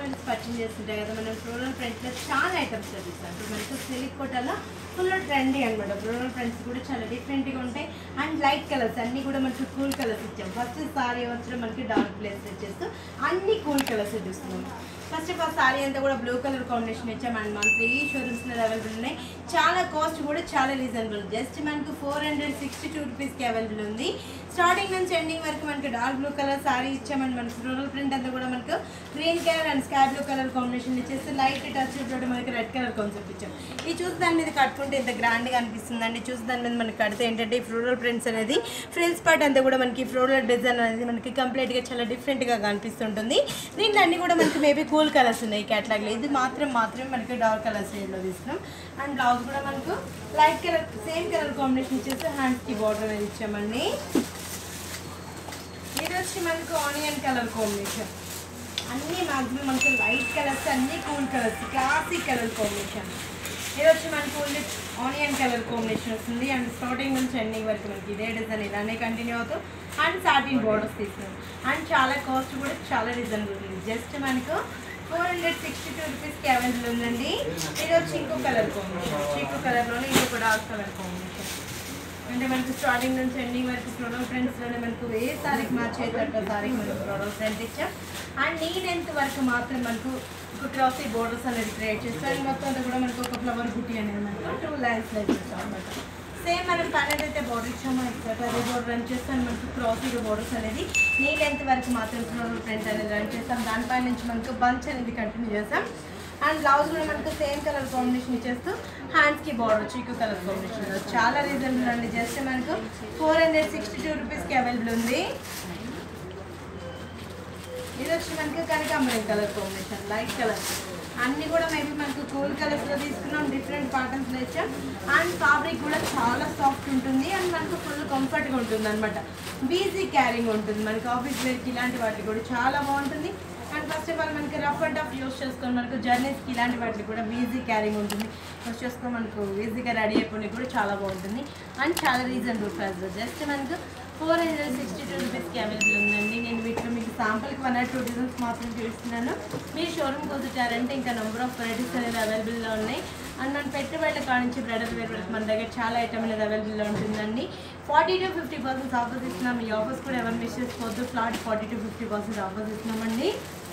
friends purchase చేస్తుంటాయి కదా మనం ఫ్లోరల్ ప్రింట్లో చాలా ఐటమ్స్ చూపిస్తాం ఇప్పుడు మనకు సిలిక్ కోటలో ఫుల్ ట్రెండీ అనమాట ఫ్లోరల్ ప్రింట్స్ కూడా చాలా డిఫరెంట్గా ఉంటాయి అండ్ లైట్ కలర్స్ అన్నీ కూడా మనకి కూల్ కలర్స్ ఇచ్చాం ఫస్ట్ సారీ వచ్చడం మనకి డార్క్ ప్లేస్ వచ్చేస్తూ అన్ని కూల్ కలర్స్ చూస్తున్నాం ఫస్ట్ ఆఫ్ ఆల్ సారీ అంతా కూడా బ్లూ కలర్ కాంబినేషన్ ఇచ్చాం అండ్ మనకి ఈ షోరూమ్స్లో అవైలబుల్ ఉన్నాయి చాలా కాస్ట్ కూడా చాలా రీజనబుల్ జస్ట్ మనకు ఫోర్ హండ్రెడ్ సిక్స్టీ టూ రూపీస్కి అవైలబుల్ ఉంది స్టార్టింగ్ నుంచి ఎండింగ్ వరకు మనకి డార్క్ బ్లూ కలర్ సారీ ఇచ్చామండి మనకి ఫ్లోరల్ ప్రింట్ అంతా కూడా మనకు green colour and sky blue colour combination ఇచ్చేసి లైట్ టచ్ తోటి మనకి రెడ్ కలర్ కాన్సెప్ట్ ఇచ్చాం ఇది చూసి దాని మీద కట్టుకుంటే ఇంత గ్రాండ్గా అనిపిస్తుందండి చూసి దాని మీద మనకి కడితే ఏంటంటే ఈ ఫ్లోరల్ ప్రింట్స్ అనేది ఫ్రిల్స్ పార్ట్ అంతా కూడా మనకి ఫ్లోరల్ డిజైన్ అనేది మనకి కంప్లీట్గా చాలా డిఫరెంట్గా కనిపిస్తుంటుంది దీంట్లో అన్ని కూడా మనకి మేబీ కూల్ కలర్స్ ఉన్నాయి క్యాట్లాగ్లో ఇది మాత్రం మాత్రమే మనకి డార్క్ కలర్ షేడ్లో తీసుకున్నాం అండ్ బ్లౌజ్ కూడా మనకు light colour same colour combination ఇచ్చేసి హ్యాండ్స్కి బార్డర్ అనేది ఇచ్చామండి ఇది వచ్చి మనకు ఆనియన్ కలర్ కాంబినేషన్ అన్ని మాక్సిమం మనకి లైట్ కలర్స్ అన్ని cool colours classic colour combination ఇది వచ్చి మనకు ఓన్లీ ఆనియన్ కలర్ కాంబినేషన్ వస్తుంది అండ్ స్టార్టింగ్ నుంచి ఎండింగ్ వరకు మనకి ఇదే డిజైన్ ఇలానే కంటిన్యూ అవుతూ అండ్ సాటిన్ బోర్డర్స్ తీసుకున్నాం అండ్ చాలా కాస్ట్ కూడా చాలా రీజనబుల్ ఉంది జస్ట్ మనకు ఫోర్ హండ్రెడ్ సిక్స్టీ టూ రూపీస్కి అవైలబుల్ ఉందండి ఇది వచ్చి ఇంకో కలర్ కాంబినేషన్ ఇంకో కలర్లోనే ఇది కూడా కలర్ కాంబినేషన్ అంటే మనకి స్టార్టింగ్ నుంచి ఎండింగ్ వరకు ఫ్లోరల్ ప్రింట్స్లోనే మనకు ఏ సారీకి మ్యాచ్ అయ్యేటట్టు సారీకి మనకు ఫ్లోరల్ ప్రింట్ ఇచ్చాం అండ్ నీ లెంత్ వరకు మాత్రం మనకు ఒక క్లాసీ బోర్డర్స్ అనేది క్రియేట్ చేస్తాం అండ్ మొత్తం అంతా కూడా మనకు ఒక ఫ్లవర్ బుట్టి అనేది మనకు టూ లైన్స్ లైట్ చేస్తాం అనమాట సేమ్ మనం పైన అయితే బోర్డర్ ఇచ్చామో ఎక్స్ట్రా అదే బోర్డర్ రన్ చేస్తాం మనకు క్రాసీగా బోర్డర్స్ అనేది నీ లెంత్ వరకు మాత్రం ఫ్లోరల్ ప్రింట్ అనేది రన్ చేస్తాం దానిపై నుంచి మనకు బంచ్ అనేది కంటిన్యూ చేస్తాం అండ్ బ్లౌజ్ కూడా మనకు సేమ్ కలర్ కాంబినేషన్ ఇచ్చేస్తూ హ్యాండ్స్కి బార్డర్ చీకు కలర్ కాంబినేషన్ చాలా రీజనబుల్ అండి జస్ట్ మనకు ఫోర్ హండ్రెడ్ సిక్స్టీ టూ రూపీస్కి అవైలబుల్ ఉంది ఇది వచ్చి మనకి కనకాంబరం కలర్ కాంబినేషన్ లైట్ కలర్ అన్ని కూడా మేబీ మనకు కూల్ కలర్స్లో తీసుకున్నాం డిఫరెంట్ ప్యాటర్న్స్లో ఇచ్చాం అండ్ ఫ్యాబ్రిక్ కూడా చాలా సాఫ్ట్ ఉంటుంది అండ్ మనకు ఫుల్ కంఫర్ట్గా ఉంటుంది అనమాట బీజీ క్యారింగ్ ఉంటుంది మనకి ఆఫీస్ వేర్కి ఇలాంటి వాటికి కూడా చాలా బాగుంటుంది అండ్ ఫస్ట్ ఆఫ్ ఆల్ మనకి రఫ్ అండ్ టఫ్ యూస్ చేసుకొని మనకు జర్నీస్కి ఇలాంటి వాటికి కూడా ఈజీ క్యారింగ్ ఉంటుంది యూస్ చేసుకొని మనకు ఈజీగా రెడీ అయిపోయి కూడా చాలా బాగుంటుంది అండ్ చాలా రీజనబుల్ ప్రైస్ జస్ట్ మనకు ఫోర్ హండ్రెడ్ సిక్స్టీ టూ రూపీస్కి అవైలబుల్ ఉందండి నేను వీటిలో మీకు శాంపుల్కి వన్ ఆర్ టూ డిజైన్స్ మాత్రం చూపిస్తున్నాను మీరు షోరూమ్కి వచ్చారంటే ఇంకా నెంబర్ ఆఫ్ వెరైటీస్ అనేది అవైలబుల్లో ఉన్నాయి అండ్ మన పెట్టుబడుల కాడ నుంచి బ్రైడల్ వేర్ వరకు మన దగ్గర చాలా ఐటమ్ అనేది అవైలబుల్లో ఉంటుందండి forty to fifty percent offers ఇస్తున్నాం ఈ ఆఫర్స్ కూడా ఎవరు మిస్ చేసుకోవద్దు flat forty to fifty percent offers ఇస్తున్నామండి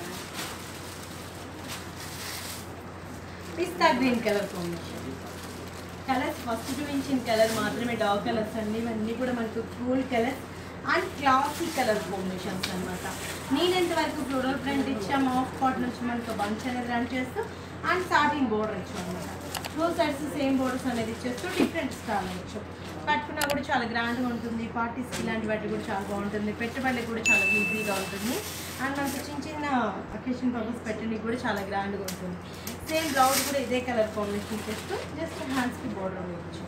పిస్తా green colour combination colours first చూపించిన కలర్ మాత్రమే డార్క్ కలర్స్ అండి ఇవన్నీ కూడా మనకు cool colours and classy colour combinations అనమాట నేనెంత వరకు ఫ్లోరల్ ప్రింట్ ఇచ్చాము ఆఫ్ కాట్ నుంచి మనకు బంచ్ అనేది రన్ చేస్తూ అండ్ సాటిన్ బోర్డర్ ఇచ్చాం అనమాట టూ సైడ్స్ సేమ్ బోర్డర్స్ అనేది ఇచ్చేస్తూ డిఫరెంట్ స్టాల్ ఇచ్చాం కట్టుకున్నా కూడా చాలా గ్రాండ్గా ఉంటుంది పార్టీస్కి ఇలాంటి వాటికి కూడా చాలా బాగుంటుంది పెట్టుబడులకు కూడా చాలా ఈజీగా ఉంటుంది అండ్ మనకు చిన్న చిన్న అకేషన్ పర్పస్ పెట్టడానికి కూడా చాలా గ్రాండ్గా ఉంటుంది సేమ్ బ్లౌజ్ కూడా ఇదే కలర్ కాంబినేషన్ చేస్తూ జస్ట్ హ్యాండ్స్కి బోర్డర్ వేయించాం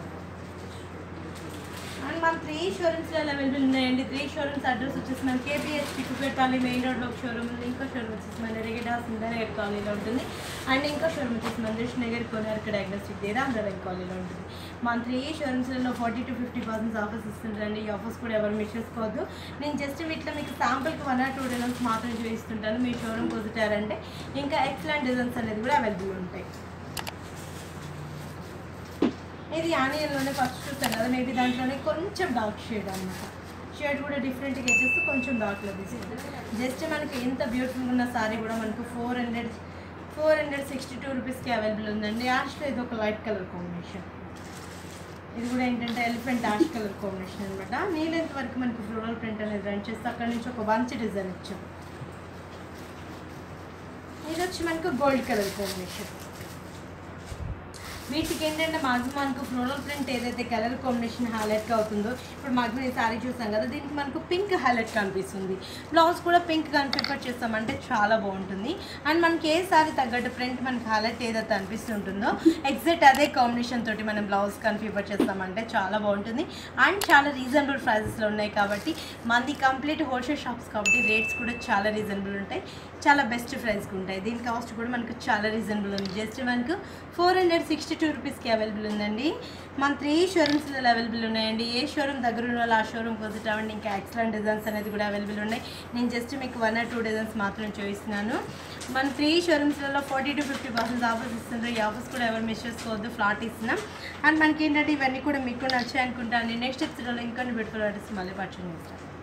అండ్ మన త్రీ షోరూమ్స్లో అవైలబుల్ ఉన్నాయండి త్రీ షోరూమ్స్ అడ్రస్ వచ్చేసి మన కేపీహెచ్ పిక్కుపెట్టాలి మెయిన్ రోడ్లో ఒక షోరూమ్ ఉంది ఇంకో షోరూమ్ వచ్చేసి మన రెగడా సుందరగర్ కాలనీలో ఉంటుంది అండ్ ఇంకో షోరూమ్ వచ్చేసి మందిష్ నగర్ కోనార్క డయాగ్నోస్టిక్ దగ్గర ఆంధ్రవెల్ కాలనీలో ఉంటుంది మన త్రీ షోరూమ్స్లలో forty to fifty percent offers ఇస్తుంటారండి ఈ ఆఫర్స్ కూడా ఎవరు మిస్ చేసుకోవద్దు నేను జస్ట్ వీటిలో మీకు శాంపుల్కి వన్ ఆర్ టూ డిజైన్స్ మాత్రం చూపిస్తుంటాను మీ షోరూమ్కి వదిటారంటే ఇంకా ఎక్సలెంట్ డిజైన్స్ అనేది కూడా అవైలబుల్ ఉంటాయి ఇది ఆనియన్లోనే ఫస్ట్ చూస్తాను కదా మేబీ దాంట్లోనే కొంచెం డార్క్ షేడ్ అన్నమాట షేడ్ కూడా డిఫరెంట్గా ఇచ్చేస్తే కొంచెం డార్క్లో తీసుకుంది జస్ట్ మనకి ఎంత బ్యూటిఫుల్ ఉన్న సారీ కూడా మనకు four hundred four hundred sixty two రూపీస్కి అవైలబుల్ ఉందండి యాష్లో ఇది ఒక లైట్ కలర్ కాంబినేషన్ ఇది కూడా ఏంటంటే ఎలిఫెంట్ యాష్ కలర్ కాంబినేషన్ అనమాట నీళ్ళెంత వరకు మనకి ఫ్లోరల్ ప్రింట్ అనేది రన్ చేస్తే అక్కడ నుంచి ఒక బంచ్ డిజైన్ ఇచ్చాం ఇది వచ్చి మనకు గోల్డ్ కలర్ కాంబినేషన్ వీటికి ఏంటంటే మాక్సిమం మనకు ఫ్లోరల్ ప్రింట్ ఏదైతే కలర్ కాంబినేషన్ హైలైట్గా అవుతుందో ఇప్పుడు మాక్సిమం ఈ సారీ చూసాం కదా దీనికి మనకు పింక్ హైలైట్ కనిపిస్తుంది బ్లౌజ్ కూడా పింక్ కానీ ప్రిఫర్ చేస్తామంటే చాలా బాగుంటుంది అండ్ మనకి ఏ సారీ తగ్గట్టు ప్రింట్ మనకి హైలైట్ ఏదైతే అనిపిస్తుంటుందో ఎగ్జాక్ట్ అదే కాంబినేషన్ తోటి మనం బ్లౌజ్ కానీ ప్రిఫర్ చేస్తామంటే చాలా బాగుంటుంది అండ్ చాలా రీజనబుల్ ప్రైజెస్లో ఉన్నాయి కాబట్టి మనది కంప్లీట్ హోల్సేల్ షాప్స్ కాబట్టి రేట్స్ కూడా చాలా రీజనబుల్ ఉంటాయి చాలా బెస్ట్ ప్రైస్కి ఉంటాయి దీని కాస్ట్ కూడా మనకు చాలా రీజనబుల్ ఉంది జస్ట్ మనకు four hundred sixty sixty two రూపీస్కి అవైలబుల్ ఉందండి మన త్రీ షోరూమ్స్లో అవైలబుల్ ఉన్నాయండి ఏ షోరూమ్ దగ్గర ఉన్న వాళ్ళు ఆ షోరూమ్ విజిట్ అవ్వండి ఇంకా ఎక్సలెంట్ డిజైన్స్ అనేది కూడా అవైలబుల్ ఉన్నాయి నేను జస్ట్ మీకు వన్ ఆర్ టూ డిజైన్స్ మాత్రం చూపిస్తున్నాను మన త్రీ షోరూమ్స్లలో forty to fifty percent offers ఇస్తున్నారు ఈ ఆఫర్స్ కూడా ఎవరు మిస్ చేసుకోవద్దు ఫ్లాట్ ఇస్తున్నాం అండ్ మనకి ఏంటంటే ఇవన్నీ కూడా మీకు నచ్చాయి అనుకుంటాను నెక్స్ట్ ఎపిసోడ్లో ఇంకొన్ని బ్యూటిఫుల్ ఆర్టిస్ట్ మళ్ళీ పర్చేజ్ చేస్తాను